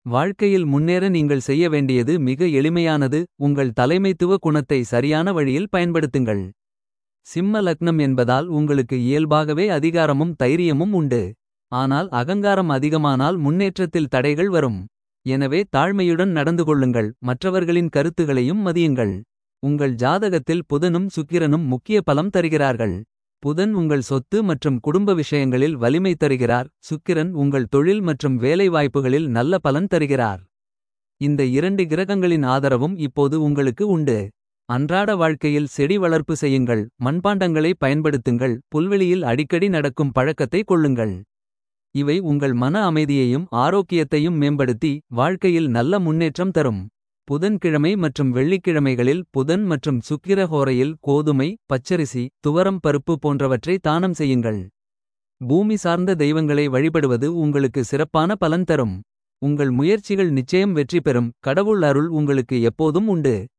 வாழ்க்கையில் முன்னேற நீங்கள் செய்ய வேண்டியது மிக எளிமையானது உங்கள் தலைமைத்துவ குணத்தை சரியான வழியில் பயன்படுத்துங்கள். சிம்ம லக்னம் என்பதால் உங்களுக்கு இயல்பாகவே அதிகாரமும் தைரியமும் உண்டு. ஆனால் அகங்காரம் அதிகமானால் முன்னேற்றத்தில் தடைகள் வரும். எனவே தாழ்மையுடன் நடந்து கொள்ளுங்கள் மற்றவர்களின் கருத்துகளையும் மதியுங்கள். உங்கள் ஜாதகத்தில் புதனும் சுக்கிரனும் முக்கிய பலம் தருகிறார்கள். புதன் உங்கள் சொத்து மற்றும் குடும்ப விஷயங்களில் வலிமை தருகிறார். சுக்கிரன் உங்கள் தொழில் மற்றும் வேலைவாய்ப்புகளில் நல்ல பலன் தருகிறார். இந்த இரண்டு கிரகங்களின் ஆதரவும் இப்போது உங்களுக்கு உண்டு. அன்றாட வாழ்க்கையில் செடி வளர்ப்பு செய்யுங்கள். மண்பாண்டங்களை பயன்படுத்துங்கள் புல்வெளியில் அடிக்கடி நடக்கும் பழக்கத்தை கொள்ளுங்கள். இவை உங்கள் மன அமைதியையும் ஆரோக்கியத்தையும் மேம்படுத்தி. வாழ்க்கையில் நல்ல முன்னேற்றம் தரும். புதன்கிழமை மற்றும் வெள்ளிக்கிழமைகளில் புதன் மற்றும் சுக்கிர ஹோரையில் கோதுமை பச்சரிசி துவரம் பருப்பு போன்றவற்றை தானம் செய்யுங்கள். பூமி சார்ந்த தெய்வங்களை வழிபடுவது உங்களுக்கு சிறப்பான பலன் தரும். உங்கள் முயற்சிகள் நிச்சயம் வெற்றி பெறும் கடவுள் அருள் உங்களுக்கு எப்போதும் உண்டு.